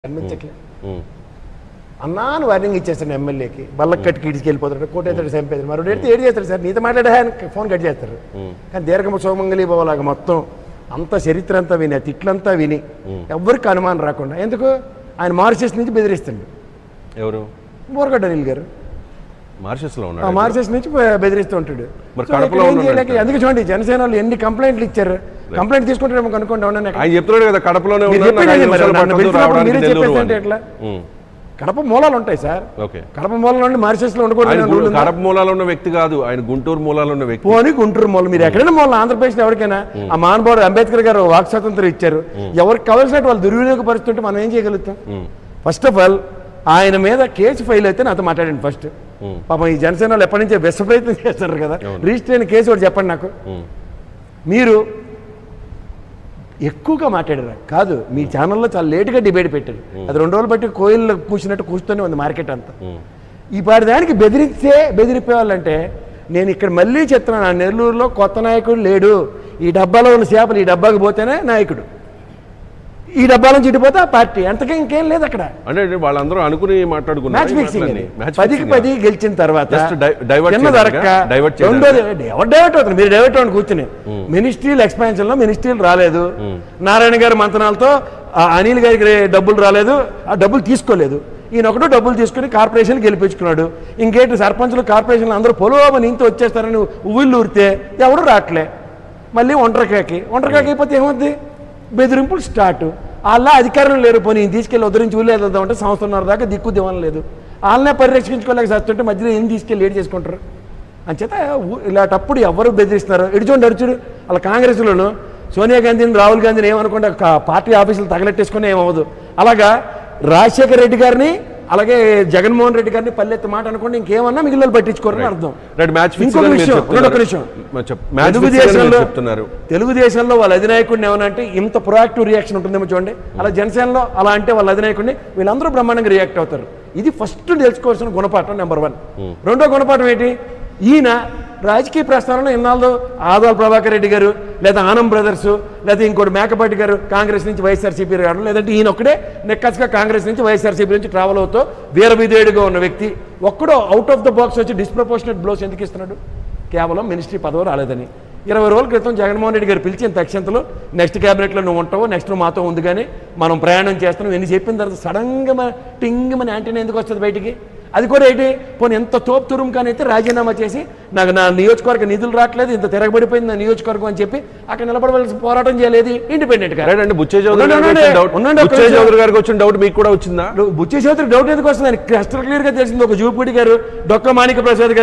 కనిపించట్లేదు ఉమ్. అన్నా అని వార్నింగ్ ఇచ్చేస్తాడు ఎమ్మెల్యేకి బల్లకి కట్టి కిడికి వెళ్ళిపోతాడు కోటేతాడు చంపేది మరి ఎడితే ఏడు చేస్తాడు సార్ నీతో మాట్లాడే ఆయన ఫోన్ కట్ చేస్తారు కానీ దీర్ఘమ సోమంగలి బాబులాగా మొత్తం అంత చరిత్ర అంతా విని ఆ తిట్లంతా విని ఎవ్వరికి అనుమానం రాకుండా ఎందుకు ఆయన మార్చెస్ నుంచి బెదిరిస్తుండు ఎవరు బోరగడ్డ అనిల్ గారు మారిషస్ లో ఆ ఉన్నాడు మార్చెస్ నుంచి బె- బెదిరిస్తూ ఉంటాడు మరి సో కడపలో ఇక్కడ ఏం ఉన్నాడు చేయలేక అంటారు. అందుకే చూడండి జనసేన వాళ్ళు ఎన్ని కంప్లైంట్లు ఇచ్చారు కంప్లైంట్ తీసుకుంటారేమో కనుక్కోండి అవునా ఆయన చెప్తున్నాడు కదా కడపలోనే మీరు ఉన్నాను, నాకు చెప్పేది ఐదు మరి నిమిషాలు నన్ను పట్టదు పిలిచినప్పుడు రావడానికి మీరే నెల్లూరు చెప్పేస్తే అని. ఎట్లా? ఉమ్. కడప మూలాలు ఉంటాయి సార్ ఓకే కడప మూల నుండి మార్చెస్ లో ఆయన ఉండకూడదు గు- రూల్ ఉందా? కడప మూలాలో ఉన్న వ్యక్తి కాదు ఆయన గుంటూరు మూలాలో ఉన్న వ్యక్తి పోనీ గుంటూరు మూల మీరు ఎక్కడైనా మూల ఆంధ్రప్రదేశ్ ఎవరికైనా ఆ మహానుభావుడు అంబేద్కర్ గారు వాక్ స్వాతంత్రం ఇచ్చారు ఎవరికి కావాల్సినట్టు వాళ్ళు దుర్వినియోగపరుస్తుంటే మనం ఏం చేయగలుగుతాం ఉమ్. ఫస్ట్ ఆఫ్ ఆల్ ఆయన మీద కేసు ఫైల్ అయితే నాతో మాట్లాడండి ఫస్ట్ పాపం ఈ జనసేన వాళ్ళు ఎప్పటి నుంచో విశ్వ ప్రయత్నం చేస్తారు కదా రిజిస్టర్ అయిన కేసు ఒకటి చెప్పండి నాకు ఉమ్. మీరు ఎక్కువగా మాట్లాడారు కాదు మీ ఛానల్లో చాలా లేటుగా డిబేట్ పెట్టారు అది రెండు రోజులు బట్టి కోయిల్లో కూర్చున్నట్టు కూర్చుతూనే ఉంది మార్కెట్ అంతా ఉమ్. ఈ పాటి దానికి బెదిరిస్తే బెదిరిపోవాలంటే నేను ఇక్కడ మళ్ళీ చెప్తున్నాను ఆ నెల్లూరులో కొత్త నాయకుడు లేడు ఈ డబ్బాలో ఉన్న చేపలు ఈ డబ్బాకి పోతేనే నాయకుడు ఈ డబ్బాలో చుట్టిపోతే ఆ పార్టీ అంతకే ఇంకేం లేదు అక్కడ అంటే వాళ్ళందరూ అనుకుని మాట్లాడుకున్నారు మ్యాచ్ ఈ ఫిక్సింగ్ మాటలన్నీ. మ్యాచ్ పదికి ఫిక్సింగ్ పది గెలిచిన తర్వాత Just di- divert చిన్న చేయడానికా? దొరక్క Divert చేయడానికా? రెండోది ఎవరు డైవర్ట్ అవుతుంది మీరు డైవర్ట్ అవ్వండి కూర్చుని మినిస్ట్రీలు ఎక్స్పాన్షన్ లో మినిస్ట్రీలు రాలేదు నారాయణ గారి మంతనాలతో ఆ అనిల్ గారికి డబ్బులు రాలేదు ఆ డబ్బులు తీసుకోలేదు ఈయన ఒకటో డబ్బులు తీసుకుని కార్పొరేషన్ గెలిపించుకున్నాడు ఇంకేంటి సర్పంచులు కార్పొరేషన్లు అందరూ పొలోమని ఇంత వచ్చేస్తారని ఉవ్విళ్ళు ఊరితే ఎవడు రావట్లే మళ్ళీ ఒంటరికాకి ఒంటరికాకి అయిపోతే ఏమవుద్ది బెదిరింపులు స్టార్ట్ వాళ్ళ అధికారం లేరు పోనీ ఈయన తీసుకెళ్ళి ఉద్ధరించి ఊళ్ళేద్దామంటే సంవత్సరంన్నర దాకా దిక్కు దివానం లేదు వాళ్ళనే పరిరక్షించుకోలేక చేస్తుంటే మధ్యలో ఏం తీసుకెళ్ళి ఏడు చేసుకుంటారు అంచేత ఊ- ఇలాంటప్పుడు ఎవరు బెదిరిస్తున్నారు ఇడిచోండి అరుచుడు వాళ్ళ కాంగ్రెస్లోను సోనియా గాంధీని రాహుల్ గాంధీని ఏమనుకుంటే కా- పార్టీ ఆఫీసులు తగలెట్టేసుకుని ఏమవ్వదు అలాగా రాజశేఖర రెడ్డి గారిని అలాగే జగన్మోహన్ రెడ్డి గారిని పల్లెత్తి మాట అనుకోండి ఇంకేమన్నా మిగిలిన వాళ్ళు పట్టించుకోరని అర్థం రైట్ మ్యాచ్ ఫిక్స్ ఇంకొక అని మీరు విషయం చెప్తున్నారు. ఒక నిమిషం మరి చెప్- మ్యాచ్ ఫిక్స్ అని మీరు తెలుగుదేశంలో చెప్తున్నారు తెలుగుదేశంలో వాళ్ళ అధినాయకుడిని ఏమనంటే ఇంత ప్రొయాక్టివ్ రియాక్షన్ ఉంటుందేమో చూడండి అలా జనసేనలో అలా అంటే వాళ్ళ అధినాయకుడిని వీళ్ళందరూ బ్రహ్మాండంగా రియాక్ట్ అవుతారు ఇది ఫస్ట్ తెలుసుకోవాల్సిన గుణపాఠం నెంబర్ వన్ రెండో గుణపాఠం ఏంటి ఈయన రాజకీయ ప్రస్థానంలో ఇన్నాళ్ళు ఆదాల్ ప్రభాకర్ రెడ్డి గారు లేదా ఆనం బ్రదర్స్ లేదా ఇంకోటి మేకపాటి గారు కాంగ్రెస్ నుంచి వైఎస్ఆర్సీపీ రావడం లేదంటే ఈయన ఒక్కడే నెక్కస్గా కాంగ్రెస్ నుంచి వైఎస్ఆర్సీపీ నుంచి ట్రావెల్ అవుతూ వీరవిధేయుడిగా ఉన్న వ్యక్తి ఒక్కడో అవుట్ ఆఫ్ ద బాక్స్ వచ్చి డిస్ప్రపోర్షనెట్ బ్లోస్ ఎందుకు ఇస్తున్నాడు కేవలం మినిస్ట్రీ పదవి రాలేదని ఇరవై రోజుల క్రితం జగన్మోహన్ రెడ్డి గారు పిలిచిన తక్షంతలో నెక్స్ట్ క్యాబినెట్లో నువ్వు ఉంటావు నెక్స్ట్ నువ్వు మాతో ఉంది కానీ మనం ప్రయాణం చేస్తున్నాం ఎన్ని చెప్పిన తర్వాత సడన్గా మన టింగ్ మన యాంటీనా ఎందుకు వస్తుంది బయటికి అది కూడా ఏంటి పోనీ ఎంత తోపు తురుం కానీ అయితే రాజీనామా చేసి నాకు నా నియోజకవర్గ నిధులు రావట్లేదు ఇంత తిరగబడిపోయింది నా నియోజకవర్గం అని చెప్పి అక్కడ నిలబడవలసి పోరాటం చేయలేదు ఇండిపెండెంట్ గా రైట్ అండి బుచ్చే చౌదరి ఉండండి, గారికి వచ్చిన డౌట్ ఉండండి, ఒక్క బుచ్చే నిమిషం. చౌదరి గారికి వచ్చిన డౌట్ మీకు కూడా వచ్చిందా బుచ్చే చౌదరి డౌట్ ఎందుకు వస్తుంది క్రిస్టల్ క్లియర్ గా తెలిసింది ఒక జూపుడి గారు డొక్క మాణిక ప్రసాద్ గారు